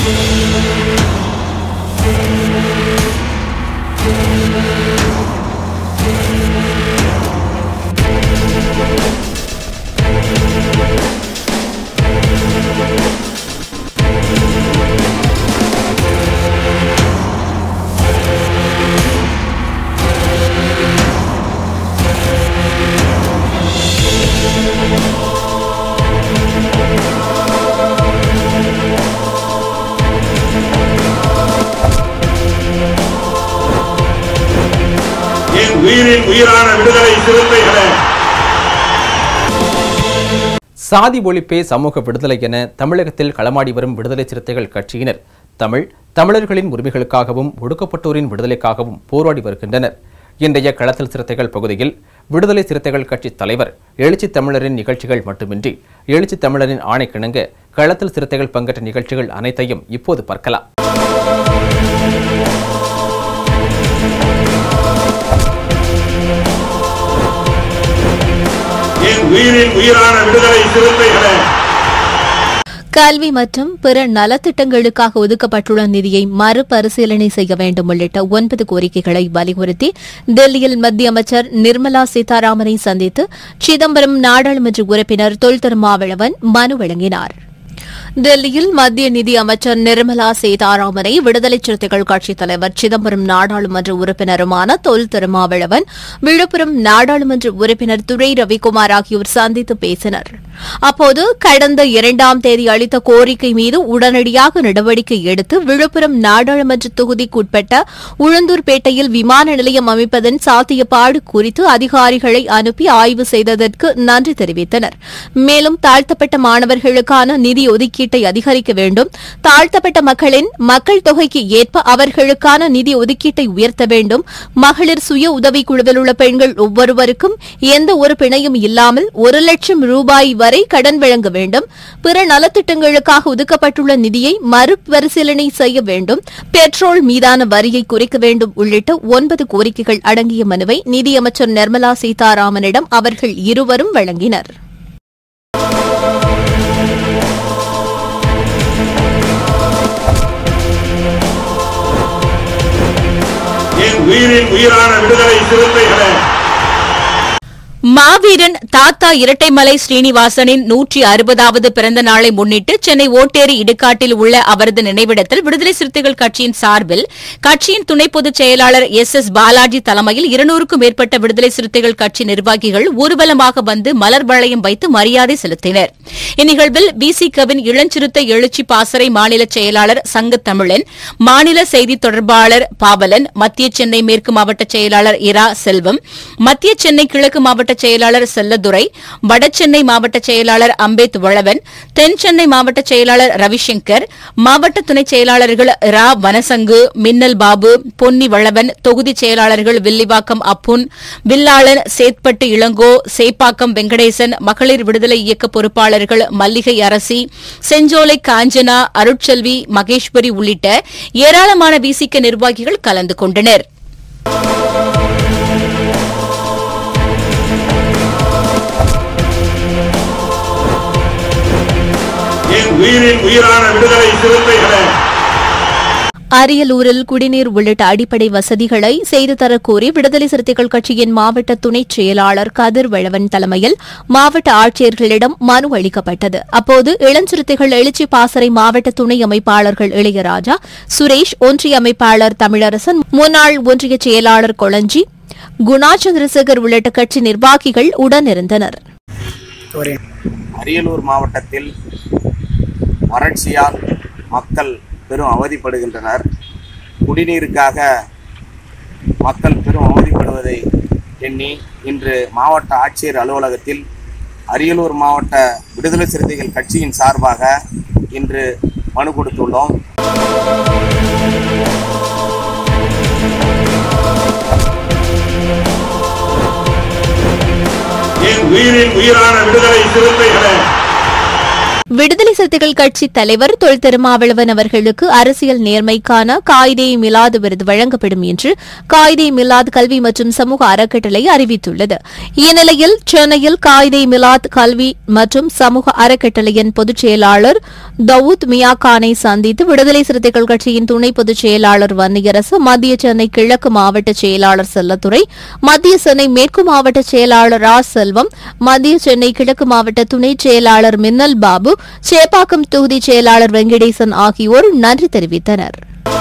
என் உயிரின் உயிரான விடுதலை சிறுத்தைகளே சாதி ஒழிப்பே சமூக விடுதலை என தமிழகத்தில் களமாடி வரும் விடுதலை சிறுத்தைகள் கட்சியினர் தமிழ் தமிழர்களின் உரிமைகளுக்காகவும் ஒடுக்கப்பட்டோரின் விடுதலைக்காகவும் போராடி வருகின்றனர் இன்றைய களத்தில் சிறுத்தைகள் பகுதியில் விடுதலை சிறுத்தைகள் கட்சி தலைவர் எழுச்சி தமிழரின் நிகழ்ச்சிகள் மட்டுமின்றி எழுச்சி தமிழரின் ஆணைக்கிணங்க களத்தில் சிறுத்தைகள் பங்கேற்ற நிகழ்ச்சிகள் அனைத்தையும் இப்போது பார்க்கலாம் என் உயிரின் உயிரான விடுதலை சிறுத்தைகளே கல்வி மற்றும் பிற நலத்திட்டங்களுக்காக ஒதுக்கப்பட்டுள்ள நிதியை மறுபரிசீலனை செய்ய வேண்டும் உள்ளிட்ட ஒன்பது கோரிக்கைகளை வலியுறுத்தி டெல்லியில் மத்திய அமைச்சர் நிர்மலா சீதாராமனை சந்தித்து சிதம்பரம் நாடாளுமன்ற உறுப்பினர் தொல் திருமாவளவன் மனு வழங்கினார் டெல்லியில் மத்திய நிதி அமைச்சர் நிர்மலா சீதாராமனை விடுதலை சிறுத்தைகள் கட்சித் தலைவர் சிதம்பரம் நாடாளுமன்ற உறுப்பினருமான தொல் திருமாவளவன் விழுப்புரம் நாடாளுமன்ற உறுப்பினர் துரை ரவிக்குமார் ஆகியோர் சந்தித்து பேசினர் அப்போது கடந்த இரண்டாம் தேதி அளித்த கோரிக்கை மீது உடனடியாக நடவடிக்கை எடுத்து விழுப்புரம் நாடாளுமன்ற தொகுதிக்குட்பட்ட உழந்தூர்பேட்டையில் விமான நிலையம் அமைப்பதன் சாத்தியப்பாடு குறித்து அதிகாரிகளை அனுப்பி ஆய்வு செய்ததற்கு நன்றி தெரிவித்தனர் மேலும் தாழ்த்தப்பட்ட மாணவர்களுக்கான நிதி ஒதுக்கீட்டை அதிகரிக்க வேண்டும் தாழ்த்தப்பட்ட மக்களின் மக்கள் தொகைக்கு ஏற்ப அவர்களுக்கான நிதி ஒதுக்கீட்டை உயர்த்த வேண்டும் மகளிர் சுய உதவிக்குழுவில் உள்ள பெண்கள் ஒவ்வொருவருக்கும் எந்த ஒரு பிணையும் இல்லாமல் ஒரு லட்சம் ரூபாய் வரை கடன் வழங்க வேண்டும் பிற நலத்திட்டங்களுக்காக ஒதுக்கப்பட்டுள்ள நிதியை மறுபரிசீலனை செய்ய வேண்டும் பெட்ரோல் மீதான வரியை குறைக்க வேண்டும் உள்ளிட்ட ஒன்பது கோரிக்கைகள் அடங்கிய மனுவை நிதியமைச்சர் நிர்மலா சீதாராமனிடம் அவர்கள் இருவரும் வழங்கினர் என் உயிரின் உயிரான விடுதலை சிறுத்தைகளே மாவீரன் தாத்தா இரட்டைமலை ஸ்ரீனிவாசனின் நூற்றி அறுபதாவது பிறந்த நாளை முன்னிட்டு சென்னை ஓட்டேரி இடுகாட்டில் உள்ள அவரது நினைவிடத்தில் விடுதலை சிறுத்தைகள் கட்சியின் சார்பில் கட்சியின் துணை பொதுச் செயலாளர் எஸ் எஸ் பாலாஜி தலைமையில் இருநூறுக்கும் மேற்பட்ட விடுதலை சிறுத்தைகள் கட்சி நிர்வாகிகள் ஊர்வலமாக வந்து மலர் வளையம் வைத்து மரியாதை செலுத்தினர் இந்நிகழ்வில் பிசி கவின் இளஞ்சிறுத்தை எழுச்சி பாசறை மாநில செயலாளர் சங்கத் தமிழன் மாநில செய்தி தொடர்பாளர் பாவலன் மத்திய சென்னை மேற்கு மாவட்ட செயலாளர் இரா செல்வம் மத்திய சென்னை கிழக்கு மாவட்ட செயலாளர் செல்லதுரை வடசென்னை மாவட்ட செயலாளர் அம்பேத் வளவன் தென் சென்னை மாவட்ட செயலாளர் ரவிசங்கர் மாவட்ட துணைச் செயலாளர்கள் ரா வனசங்கு மின்னல் பாபு பொன்னி வளவன் தொகுதி செயலாளர்கள் வில்லிவாக்கம் அப்புன் வில்லாளன் சேத்பட்டு இளங்கோ சேப்பாக்கம் வெங்கடேசன் மகளிர் விடுதலை இயக்க பொறுப்பாளர்கள் மல்லிகை அரசி செஞ்சோலை காஞ்சனா அருட்செல்வி மகேஸ்வரி உள்ளிட்ட ஏராளமான விசிக நிர்வாகிகள் கலந்து கொண்டனர் என் உயிரின் உயிரான விடுதலை சிறுத்தைகளே அரியலூரில் குடிநீர் உள்ளிட்ட அடிப்படை வசதிகளை செய்து தரக்கோரி விடுதலை சிறுத்தைகள் கட்சியின் மாவட்ட துணைச் செயலாளர் கதிர் வளவன் தலைமையில் மாவட்ட ஆட்சியர்களிடம் மனு அளிக்கப்பட்டது அப்போது இளஞ்சிறுத்தைகள் எழுச்சி பாசறை மாவட்ட துணை அமைப்பாளர்கள் இளையராஜா சுரேஷ் ஒன்றிய அமைப்பாளர் தமிழரசன் முன்னாள் ஒன்றிய செயலாளர் கொளஞ்சி குணா சந்திரசேகர் உள்ளிட்ட கட்சி நிர்வாகிகள் உடனிருந்தனர் அரியலூர் மாவட்டத்தில் வறட்சியால் மக்கள் பெரும் அவதிப்படுகின்றனர் குடிநீருக்காக மக்கள் பெரும் அவதிப்படுவதை எண்ணி இன்று மாவட்ட ஆட்சியர் அலுவலகத்தில் அரியலூர் மாவட்ட விடுதலை சிறுத்தைகள் கட்சியின் சார்பாக இன்று மனு கொடுத்துள்ளோம் என் உயிரின் உயிரான விடுதலை சிறுத்தைகளே விடுதலை சிறுத்தைகள் கட்சி தலைவர் தொல் திருமாவளவன் அவர்களுக்கு அரசியல் நேர்மைக்கான காயிதே மிலாது விருது வழங்கப்படும் என்று காயிதே மிலாத் கல்வி மற்றும் சமூக அறக்கட்டளை அறிவித்துள்ளது இந்நிலையில் சென்னையில் காயிதே மிலாத் கல்வி மற்றும் சமூக அறக்கட்டளையின் பொதுச் செயலாளர் தவூத் மியாகானை சந்தித்து விடுதலை சிறுத்தைகள் கட்சியின் துணை பொதுச் செயலாளர் வன்னியரசு மத்திய சென்னை கிழக்கு மாவட்ட செயலாளர் செல்லத்துறை மத்திய சென்னை மேற்கு மாவட்ட செயலாளர் ரா செல்வம் மத்திய சென்னை கிழக்கு மாவட்ட துணை செயலாளர் மின்னல் பாபு சேப்பாக்கம் தொகுதி செயலாளர் வெங்கடேசன் ஆகியோர் நன்றி தெரிவித்தனர்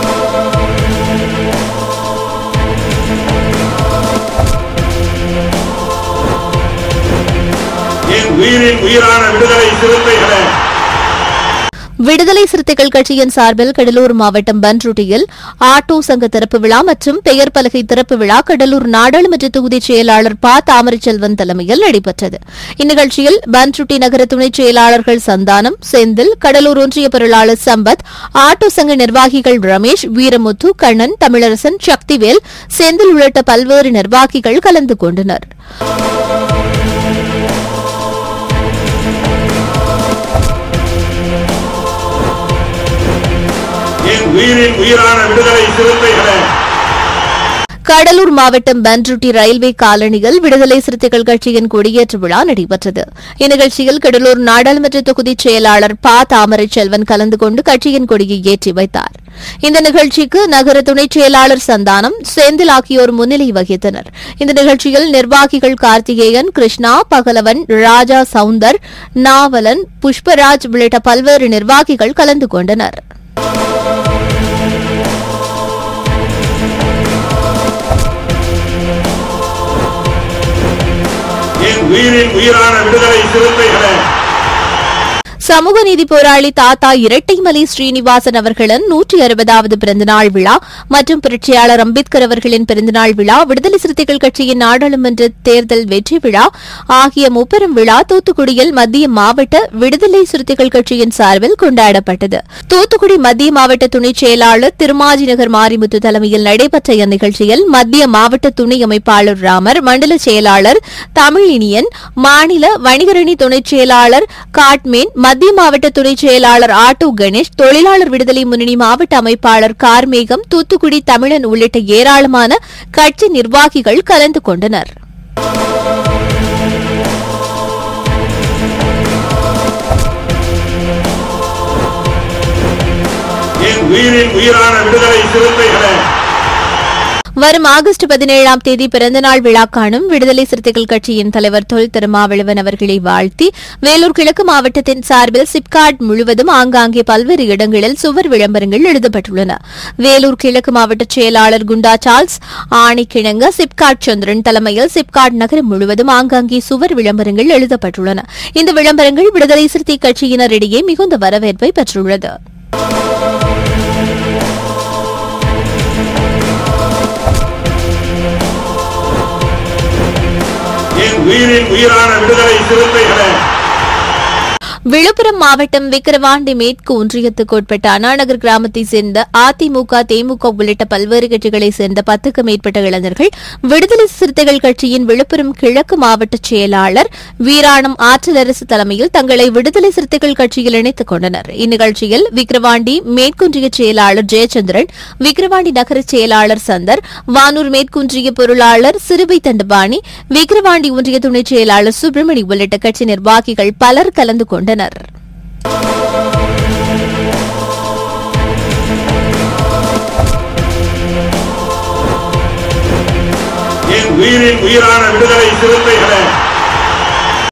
என் உயிரின் உயிரான விடுதலை சிறுத்தைகளே விடுதலை சிறுத்தைகள் கட்சியின் சார்பில் கடலூர் மாவட்டம் பன்ருட்டியில் ஆட்டோ சங்க திறப்பு விழா மற்றும் பெயர் பலகை திறப்பு விழா கடலூர் நாடாளுமன்ற தொகுதி செயலாளர் ப தாமரைச்செல்வன் தலைமையில் நடைபெற்றது இந்நிகழ்ச்சியில் பன்ருட்டி நகர துணை செயலாளர்கள் சந்தானம் செந்தில் கடலூர் ஒன்றிய பொருளாளர் சம்பத் ஆட்டோ சங்க நிர்வாகிகள் ரமேஷ் வீரமுத்து கண்ணன் தமிழரசன் சக்திவேல் செந்தில் உள்ளிட்ட பல்வேறு நிர்வாகிகள் கலந்து கொண்டனர் என் உயிரின் உயிரான விடுதலை சிறுத்தைகளே கடலூர் மாவட்டம் பன்ருட்டி ரயில்வே காலனியில் விடுதலை சிறுத்தைகள் கட்சியின் கொடியேற்று விழா நடைபெற்றது இந்நிகழ்ச்சியில் கடலூர் நாடாளுமன்ற தொகுதி செயலாளர் ப தாமரை செல்வன் கலந்து கொண்டு கட்சியின் கொடியை ஏற்றி வைத்தார் இந்த நிகழ்ச்சிக்கு நகர துணை செயலாளர் சந்தானம் செந்தில் ஆகியோர் முன்னிலை வகித்தனர் இந்த நிகழ்ச்சியில் நிர்வாகிகள் கார்த்திகேயன் கிருஷ்ணா பகலவன் ராஜா சவுந்தர் நாவலன் புஷ்பராஜ் உள்ளிட்ட பல்வேறு நிர்வாகிகள் கலந்து கொண்டனர் என் உயிரின் உயிரான விடுதலை சிறுத்தைகளே சமூக நீதி போராளி தாத்தா இரட்டைமலை ஸ்ரீனிவாசன் அவர்களின் நூற்றி அறுபதாவது பிறந்தநாள் விழா மற்றும் புரட்சியாளர் அம்பேத்கர் அவர்களின் பிறந்தநாள் விழா விடுதலை சிறுத்தைகள் கட்சியின் நாடாளுமன்ற தேர்தல் வெற்றி விழா ஆகிய முப்பெரும் விழா தூத்துக்குடியில் மத்திய மாவட்ட விடுதலை சிறுத்தைகள் கட்சியின் சார்பில் கொண்டாடப்பட்டது தூத்துக்குடி மத்திய மாவட்ட துணை செயலாளர் திருமாஜி நகர் மாரிமுத்து தலைமையில் நடைபெற்ற இந்நிகழ்ச்சியில் மத்திய மாவட்ட துணை அமைப்பாளர் ராமர் மண்டல செயலாளர் தமிழினியன் மாநில வணிகரணி துணை செயலாளர் காட்மேன் மத்திய மாவட்ட துணை செயலாளர் ஆட்டோ கணேஷ் தொழிலாளர் விடுதலை முன்னணி மாவட்ட அமைப்பாளர் கார்மேகம் தூத்துக்குடி தமிழன் உள்ளிட்ட ஏராளமான கட்சி நிர்வாகிகள் கலந்து கொண்டனர் என் உயிரின் உயிரான விடுதலை சிறுத்தைகளே வரும் ஆகஸ்ட் பதினேழாம் தேதி பிறந்தநாள் விழா காணும் விடுதலை சிறுத்தைகள் கட்சியின் தலைவர் தொல் திருமாவளவன் அவர்களை வாழ்த்தி வேலூர் கிழக்கு மாவட்டத்தின் சார்பில் சிப்காட் முழுவதும் ஆங்காங்கே பல்வேறு இடங்களில் சுவர் விளம்பரங்கள் எழுதப்பட்டுள்ளன வேலூர் கிழக்கு மாவட்ட செயலாளர் குண்டா சார்ல்ஸ் ஆணைக்கிணங்க சிப்காட் சந்திரன் தலைமையில் சிப்காட் நகரம் முழுவதும் ஆங்காங்கே சுவர் விளம்பரங்கள் எழுதப்பட்டுள்ளன இந்த விளம்பரங்கள் விடுதலை சிறுத்தை கட்சியினரிடையே மிகுந்த வரவேற்பை பெற்றுள்ளது என் உயிரின் உயிரான விடுதலை சிறுத்தைகளே விழுப்புரம் மாவட்டம் விக்கிரவாண்டி மேற்கு ஒன்றியத்துக்கு உட்பட்ட அண்ணாநகர் கிராமத்தைச் சேர்ந்த அதிமுக தேமுக உள்ளிட்ட பல்வேறு கட்சிகளைச் சேர்ந்த பத்துக்கும் மேற்பட்ட இளைஞர்கள் விடுதலை சிறுத்தைகள் கட்சியின் விழுப்புரம் கிழக்கு மாவட்ட செயலாளர் வீராணம் ஆற்றலரசு தலைமையில் தங்களை விடுதலை சிறுத்தைகள் கட்சியில் இணைத்துக் கொண்டனர் இந்நிகழ்ச்சியில் விக்கிரவாண்டி மேற்குன்றிய செயலாளர் ஜெயச்சந்திரன் விக்கிரவாண்டி நகர செயலாளர் சந்தர் வானூர் மேற்குன்றிய பொருளாளர் சிறுவை தண்டபாணி விக்கிரவாண்டி ஒன்றிய துணைச் செயலாளர் சுப்பிரமணி உள்ளிட்ட கட்சி நிர்வாகிகள் பலர் கலந்து கொண்டனர் என் உயிரின் உயிரான விடுதலை சிறுத்தைகளே